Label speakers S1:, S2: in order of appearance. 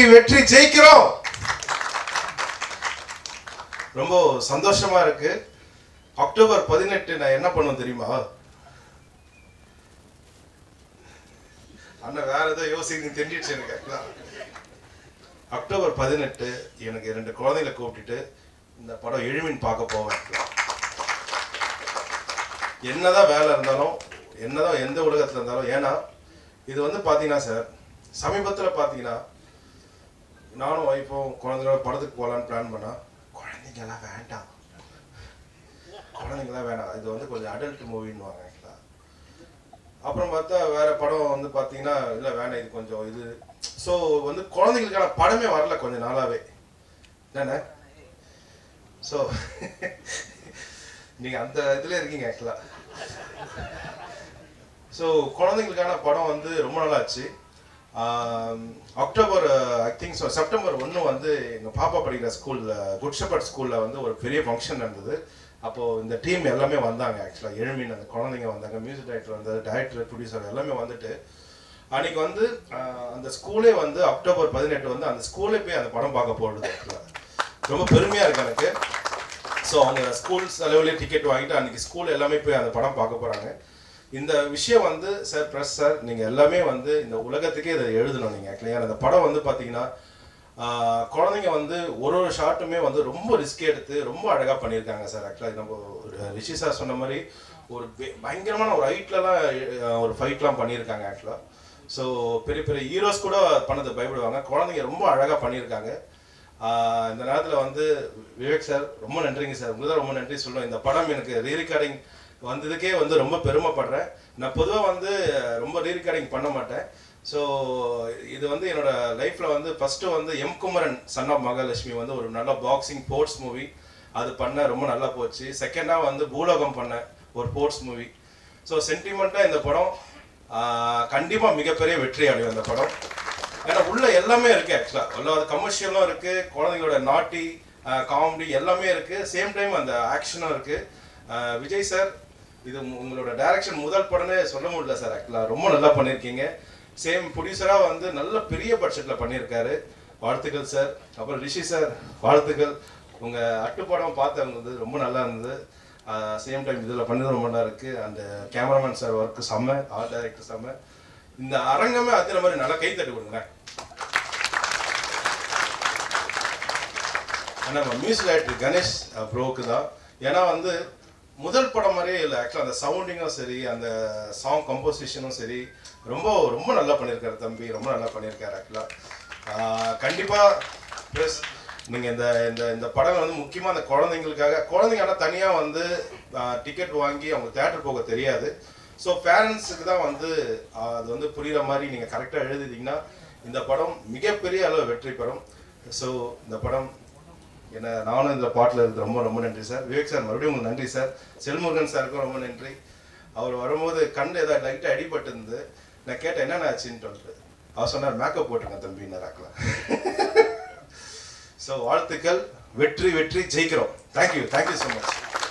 S1: வெற்றி வெற்றி ஜெயிக்கிறோம் ரொம்ப சந்தோஷமா இருக்கு அக்டோபர் பதினெட்டு நான் என்ன பண்ணுவேன் தெரியுமா அண்ணன் வேற ஏதோ யோசிக்க தெரிஞ்சிடுச்சு எனக்கு actually. அக்டோபர் பதினெட்டு எனக்கு ரெண்டு குழந்தைகளை கூப்பிட்டுட்டு இந்த படம் எழுமின் பார்க்க போவேன் actually. என்னதான் வேலை இருந்தாலும் என்னதான் எந்த உலகத்துல இருந்தாலும் ஏன்னா இது வந்து பாத்தீங்கன்னா சார் சமீபத்துல பாத்தீங்கன்னா நானும் ஒய்ஃபும் குழந்தைங்களோட படத்துக்கு போகலான்னு பிளான் பண்ணா குழந்தைங்கெல்லாம் வேண்டாம் குழந்தைங்களாம் வேணாம் இது வந்து கொஞ்சம் அடல்ட் மூவின்னு வாங்க ஆக்சுவலாக அப்புறம் பார்த்தா வேற படம் வந்து பார்த்தீங்கன்னா இல்லை வேணாம் இது கொஞ்சம் இது ஸோ வந்து குழந்தைங்களுக்கான படமே வரல கொஞ்ச நாளாவே என்னண்ணே ஸோ நீங்கள் அந்த இதில் இருக்கீங்க ஆக்சுவலாக ஸோ குழந்தைங்களுக்கான படம் வந்து ரொம்ப நாள் ஆச்சு ஆம், October I think so September ஒன்று வந்து எங்கள் பாப்பா படிக்கிற ஸ்கூலில் குட் ஷெப்பர்ட் ஸ்கூலில் வந்து ஒரு பெரிய ஃபங்க்ஷன் நடந்தது அப்போது இந்த டீம் எல்லாமே வந்தாங்க ஆக்சுவலாக எழுமின் அந்த குழந்தைங்க வந்தாங்க மியூசிக் டைரக்டர் வந்தார் டைரக்டர் ப்ரொடியூசர் எல்லாமே வந்துட்டு அன்னைக்கு வந்து ஆஹ், அந்த ஸ்கூலே வந்து அக்டோபர் பதினெட்டு வந்து அந்த ஸ்கூலே போய் அந்த படம் பார்க்க போடுது ஆக்சுவலாக ரொம்ப பெருமையாக இருக்கு எனக்கு ஸோ அவங்க ஸ்கூல் செலவுலேயே டிக்கெட் வாங்கிட்டு அன்னைக்கு ஸ்கூல் எல்லாமே போய் அந்த படம் பார்க்க போகிறாங்க இந்த விஷயம் வந்து சார் ப்ரெஸ் சார் நீங்கள் எல்லாமே வந்து இந்த உலகத்துக்கே இதை எழுதணும் நீங்கள் ஆக்சுவலி அந்த படம் வந்து பார்த்தீங்கன்னா ஆஹ், குழந்தைங்க வந்து ஒரு ஒரு ஷாட்டுமே வந்து ரொம்ப ரிஸ்க் எடுத்து ரொம்ப அழகாக பண்ணியிருக்காங்க சார் ஆக்சுவலாக நம்ம ஒரு ரிஷி சார் சொன்ன மாதிரி ஒரு பெ- பயங்கரமான ஒரு ஹைட்லலாம் ஒரு ஃபைட்லாம் பண்ணியிருக்காங்க ஆக்சுவலாக ஸோ பெரிய பெரிய ஹீரோஸ் கூட பண்ணது பயப்படுவாங்க குழந்தைங்க ரொம்ப அழகாக பண்ணியிருக்காங்க ஆஹ் இந்த நேரத்தில் வந்து விவேக் சார் ரொம்ப நன்றிங்க சார் உங்களுக்கு தான் ரொம்ப நன்றி சொல்லுவேன் இந்த படம் எனக்கு ரீரிகார்டிங் வந்ததுக்கே வந்து ரொம்ப பெருமைப்படுறேன் நான் பொதுவாக வந்து ரொம்ப ரீரிகார்டிங் பண்ண மாட்டேன் ஸோ இது வந்து என்னோட லைஃப்பில் வந்து ஃபஸ்ட்டு வந்து M Kumaran son of Mahalakshmi வந்து ஒரு நல்ல பாக்ஸிங் ஸ்போர்ட்ஸ் மூவி அது பண்ண ரொம்ப நல்லா போச்சு செகண்டாக வந்து பூலோகம் பண்ணேன் ஒரு ஸ்போர்ட்ஸ் மூவி ஸோ சென்டிமெண்ட்டாக இந்த படம் கண்டிப்பாக மிகப்பெரிய வெற்றி அடையும் இந்த படம் ஏன்னா உள்ள எல்லாமே இருக்கு ஆக்சுவலா உள்ள அது கமர்ஷியலும் இருக்கு குழந்தைங்களோட நாட்டி காமெடி எல்லாமே இருக்கு சேம் டைம் அந்த ஆக்ஷனும் இருக்கு அஹ் விஜய் சார் இது உங்க- உங்களோட டைரக்ஷன் முதல் படமே சொல்ல முடியல சார் ஆக்சுவலா ரொம்ப நல்லா பண்ணியிருக்கீங்க சேம் ப்ரொடியூசரா வந்து நல்ல பெரிய பட்ஜெட்ல பண்ணியிருக்காரு வாழ்த்துக்கள் சார் அப்புறம் ரிஷி சார் வாழ்த்துக்கள் உங்க அட்டு படம் பார்த்தவங்க வந்து ரொம்ப நல்லா இருந்தது சேம் டைம் இதில் பண்ணது ரொம்ப நல்லா இருக்கு அந்த கேமராமேன் சார் ஒர்க்கு செம்ம ஆர்ட் டைரக்டர் செம்ம இந்த அரங்கமே அதிர மாதிரி நல்லா கை தட்டி கொடுங்களேன் ஆனா நம்ம மியூசிக் டைரக்டர் கணேஷ் ப்ரோக்கு தான் ஏன்னா வந்து முதல் படம் மாதிரியே இல்லை ஆக்சுவலாக அந்த சவுண்டிங்கும் சரி அந்த சாங் கம்போசிஷனும் சரி ரொம்ப ரொம்ப நல்லா பண்ணியிருக்காரு தம்பி ரொம்ப நல்லா பண்ணியிருக்காரு ஆக்சுவலாக கண்டிப்பாக ப்ளஸ் நீங்கள் இந்த இந்த இந்த படம் வந்து முக்கியமாக அந்த குழந்தைங்களுக்காக குழந்தைங்க ஆனால் தனியாக வந்து டிக்கெட் வாங்கி அவங்க தேட்டர் போக தெரியாது ஸோ பேரண்ட்ஸுக்கு தான் வந்து ஆஹ், அது வந்து புரியுற மாதிரி நீங்கள் கரெக்டாக எழுதிட்டீங்கன்னா இந்த படம் மிகப்பெரிய அளவு வெற்றி பெறும் ஸோ இந்த படம் என்ன நானும் இந்த பாட்டில் இருக்கு ரொம்ப ரொம்ப நன்றி சார் விவேக் சார் மறுபடியும் உங்களுக்கு நன்றி சார் செல்முருகன் சாருக்கும் ரொம்ப நன்றி அவர் வரும்போது கண் ஏதாவது லைட்டாக அடிபட்டு இருந்து நான் கேட்டேன் என்னென்ன ஆச்சுன்னு சொல்லிட்டு அவர் சொன்னார் மேக்கப் போட்டுருங்க தம்பின்னு ராக்கலாம் ஸோ வாழ்த்துக்கள் வெற்றி வெற்றி ஜெயிக்கிறோம் தேங்க்யூ தேங்க்யூ ஸோ மச்